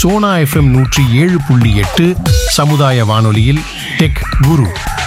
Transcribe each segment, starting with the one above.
Sona FM நூற்றி ஏழு புள்ளி எட்டு சமுதாய வானொலியில் டெக் குரு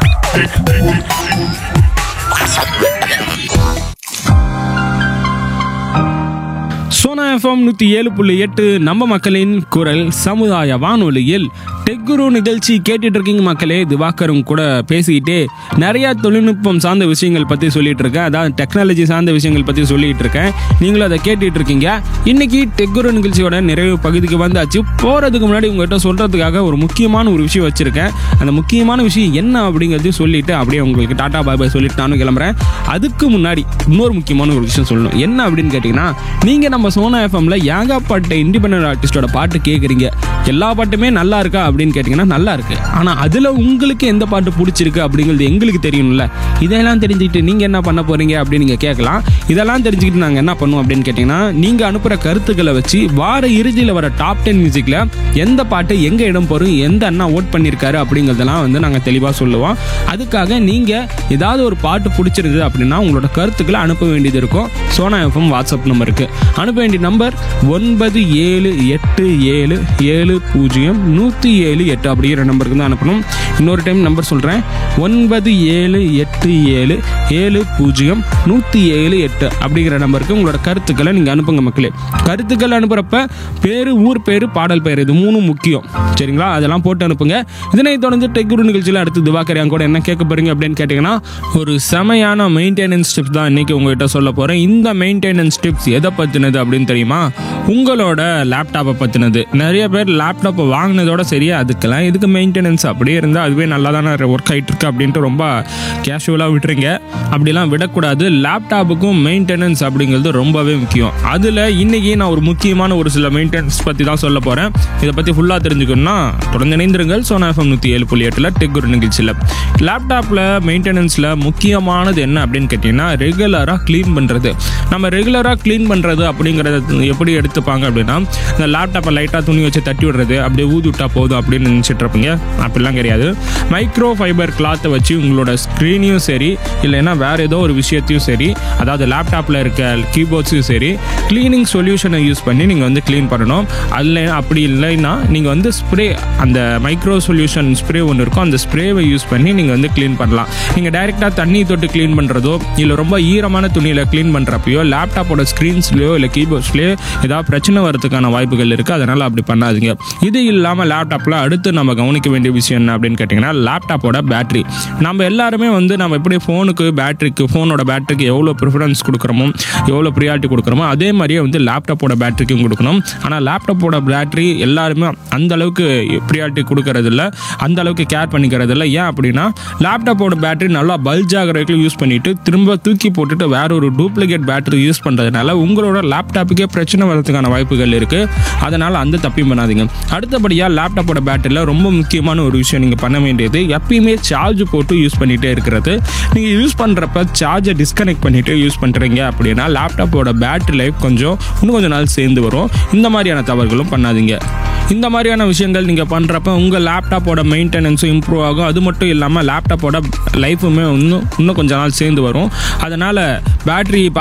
சோனா எஃப்எம் நூற்றி ஏழு புள்ளி எட்டு நம்ம மக்களின் குரல் சமுதாய வானொலியில் டெக்குரு நிகழ்ச்சி கேட்டுட்டு இருக்கீங்க மக்களே திவாகரும் கூட பேசிக்கிட்டே நிறைய தொழில்நுட்பம் சார்ந்த விஷயங்கள் பற்றி சொல்லிட்டு இருக்கேன் அதாவது டெக்னாலஜி சார்ந்த விஷயங்கள் பற்றி சொல்லிட்டு இருக்கேன் நீங்களும் அதை கேட்டுட்டு இருக்கீங்க இன்னைக்கு டெக்குரு நிகழ்ச்சியோட நிறைவு பகுதிக்கு வந்தாச்சு போகிறதுக்கு முன்னாடி உங்கள்கிட்ட சொல்கிறதுக்காக ஒரு முக்கியமான ஒரு விஷயம் வச்சுருக்கேன் அந்த முக்கியமான விஷயம் என்ன அப்படிங்கிறது சொல்லிட்டு அப்படியே உங்களுக்கு டாடா பாய் பாய் சொல்லிட்டு நானும் கிளம்புறேன் அதுக்கு முன்னாடி இன்னொரு முக்கியமான ஒரு விஷயம் சொல்லணும் என்ன அப்படின்னு கேட்டிங்கன்னா நீங்கள் நம்ம சோனா எஃப்எம்ல ஏகாப்பட்ட இண்டிபெண்டன்ட் ஆர்டிஸ்டோட பாட்டு கேட்குறீங்க எல்லா பாட்டுமே நல்லா இருக்கா அப்படின்னு கேட்டிங்கன்னா நல்லா இருக்கு ஆனால் அதில் உங்களுக்கு எந்த பாட்டு பிடிச்சிருக்கு அப்படிங்கிறது எங்களுக்கு தெரியணும்ல இதெல்லாம் தெரிஞ்சுக்கிட்டு நீங்கள் என்ன பண்ண போகிறீங்க அப்படின்னு நீங்கள் கேட்கலாம் இதெல்லாம் தெரிஞ்சுக்கிட்டு நாங்கள் என்ன பண்ணுவோம் அப்படின்னு கேட்டிங்கன்னா நீங்கள் அனுப்புகிற கருத்துக்களை வச்சு வார இறுதியில் வர டாப் டென் மியூசிக்கில் எந்த பாட்டு எங்கே இடம் போகிறோம் எந்த அண்ணா ஓட் பண்ணியிருக்காரு அப்படிங்கிறதெல்லாம் வந்து நாங்கள் தெளிவாக சொல்லுவோம் அதுக்காக நீங்கள் ஏதாவது ஒரு பாட்டு பிடிச்சிருந்தது அப்படின்னா உங்களோட கருத்துக்களை அனுப்ப வேண்டியது இருக்கும் சோனா எஃப்எம் வாட்ஸ்அப் நம்பருக்கு அனுப்ப வேண்டிய நம்பர் ஒன்பது ஏழு எட்டு ஏழு ஏழு பூஜ்ஜியம் நூற்றி ஏழு எட்டு அப்படிங்கிற நம்பருக்கு தான் அனுப்பணும் இன்னொரு டைம் நம்பர் சொல்கிறேன் ஒன்பது ஏழு எட்டு ஏழு ஏழு பூஜ்ஜியம் நூற்றி ஏழு எட்டு அப்படிங்கிற நம்பருக்கு உங்களோட கருத்துக்களை நீங்கள் அனுப்புங்க மக்களே கருத்துக்கள் அனுப்புகிறப்ப பேர் ஊர் பேர் பாடல் பேர் இது மூணும் முக்கியம் சரிங்களா அதெல்லாம் போட்டு அனுப்புங்க இதனை தொடர்ந்து டெக்குரு நிகழ்ச்சியில் அடுத்து திவாகர் என் கூட என்ன கேட்க போறீங்க அப்படின்னு கேட்டிங்கன்னா ஒரு செமையான மெயின்டெனன்ஸ் டிப்ஸ் தான் இன்னைக்கு உங்ககிட்ட சொல்ல போகிறேன் இந்த மெயின்டெனன்ஸ் டிப்ஸ் எதை பற்றினது அப்படின்னு தெரியுமா உங்களோட லேப்டாப்பை பற்றினது நிறைய பேர் லேப்டாப்பை வாங்கினதோட சரி அதுக்கெல்லாம் எதுக்கு மெயின்டெனன்ஸ் அப்படியே இருந்தால் அதுவே நல்லா தானே ஒர்க் ஆகிட்டு இருக்கு அப்படின்ட்டு ரொம்ப கேஷுவலாக விட்டுறீங்க அப்படிலாம் விடக்கூடாது லேப்டாப்புக்கும் மெயின்டெனன்ஸ் அப்படிங்கிறது ரொம்பவே முக்கியம் அதில் இன்னைக்கு நான் ஒரு முக்கியமான ஒரு சில மெயின்டெனன்ஸ் பற்றி தான் சொல்ல போகிறேன் இதை பற்றி ஃபுல்லாக தெரிஞ்சுக்கணும்னா தொடர்ந்து இணைந்திருங்கள் சோனா எஃப்எம் நூற்றி ஏழு புள்ளி எட்டில் டெக் ஒரு நிகழ்ச்சியில் லேப்டாப்பில் மெயின்டெனன்ஸில் முக்கியமானது என்ன அப்படின்னு கேட்டிங்கன்னா ரெகுலராக க்ளீன் பண்ணுறது நம்ம ரெகுலராக க்ளீன் பண்ணுறது அப்படிங்கிறத எப்படி எடுத்துப்பாங்க அப்படின்னா இந்த லேப்டாப்பை லைட்டாக துணி வச்சு தட்டி விடுறது அப்படியே ஊதி விட்டா போதும் அப்படின்னு நினச்சிட்டு இருப்பீங்க அப்படிலாம் கிடையாது மைக்ரோ ஃபைபர் கிளாத்தை வச்சு உங்களோட ஸ்க்ரீனையும் சரி இல்லைன்னா வேறு ஏதோ ஒரு விஷயத்தையும் சரி அதாவது லேப்டாப்பில் இருக்க கீபோர்ட்ஸையும் சரி க்ளீனிங் சொல்யூஷனை யூஸ் பண்ணி நீங்கள் வந்து க்ளீன் பண்ணணும் அதில் அப்படி இல்லைன்னா நீங்கள் வந்து ஸ்ப்ரே அந்த மைக்ரோ சொல்யூஷன் ஸ்ப்ரே ஒன்று இருக்கும் அந்த ஸ்ப்ரேவை யூஸ் பண்ணி நீங்கள் வந்து க்ளீன் பண்ணலாம் நீங்கள் டைரெக்டாக தண்ணி தொட்டு க்ளீன் பண்ணுறதோ இல்லை ரொம்ப ஈரமான துணியில் க்ளீன் பண்ணுறப்பையோ லேப்டாப்போட ஸ்க்ரீன்ஸ்லையோ இல்லை கீபோர்ட்ஸ்லையோ ஏதாவது பிரச்சனை வரதுக்கான வாய்ப்புகள் இருக்குது அதனால் அப்படி பண்ணாதீங்க இது இல்லாமல் லேப்டாப்பில் அடுத்து நம்ம கவனிக்க வேண்டிய விஷயம் என்ன அப்படின்னு கேட்டிங்கன்னா லேப்டாப்போட பேட்டரி நம்ம எல்லாருமே வந்து நம்ம எப்படி ஃபோனுக்கு பேட்டரிக்கு ஃபோனோட பேட்டரிக்கு எவ்வளோ ப்ரிஃபரன்ஸ் கொடுக்குறோமோ எவ்வளோ ப்ரியாரிட்டி கொடுக்குறோமோ அதே மாதிரியே வந்து லேப்டாப்போட பேட்டரிக்கும் கொடுக்கணும் ஆனால் லேப்டாப்போட பேட்டரி எல்லாருமே அந்த அளவுக்கு ப்ரியாரிட்டி கொடுக்கறது இல்ல அந்த அளவுக்கு கேர் பண்ணிக்கிறது இல்லை ஏன் அப்படின்னா லேப்டாப்போட பேட்டரி நல்லா பல்ஜ் ஆகிற வரைக்கும் யூஸ் பண்ணிட்டு திரும்ப தூக்கி போட்டுட்டு வேற ஒரு டூப்ளிகேட் பேட்டரி யூஸ் பண்ணுறதுனால உங்களோட லேப்டாப்புக்கே பிரச்சனை வரதுக்கான வாய்ப்புகள் இருக்குது அதனால் அந்த தப்பையும் பண்ணாதீங்க அடுத்தபடியாக லேப்டாப்போட பேட்டரியில் ரொம்ப முக்கியமான ஒரு விஷயம் நீங்கள் பண்ண வேண்டியது எப்பயுமே சார்ஜ் போட்டு யூஸ் பண்ணிகிட்டே இருக்கிறது நீங்கள் யூஸ் பண்ணுறப்ப சார்ஜை டிஸ்கனெக்ட் பண்ணிவிட்டு யூஸ் பண்ணுறீங்க அப்படின்னா லேப்டாப்போட பேட்டரி லைஃப் கொஞ்சம் இன்னும் கொஞ்சம் நாள் சேர்ந்து வரும் இந்த மாதிரியான தவறுகளும் பண்ணாதீங்க இந்த மாதிரியான விஷயங்கள் நீங்கள் பண்ணுறப்ப உங்கள் லேப்டாப்போட மெயின்டெனன்ஸும் இம்ப்ரூவ் ஆகும் அது மட்டும் இல்லாமல் லேப்டாப்போட லைஃபுமே இன்னும் இன்னும் கொஞ்ச நாள் சேர்ந்து வரும் அதனால் பேட்டரி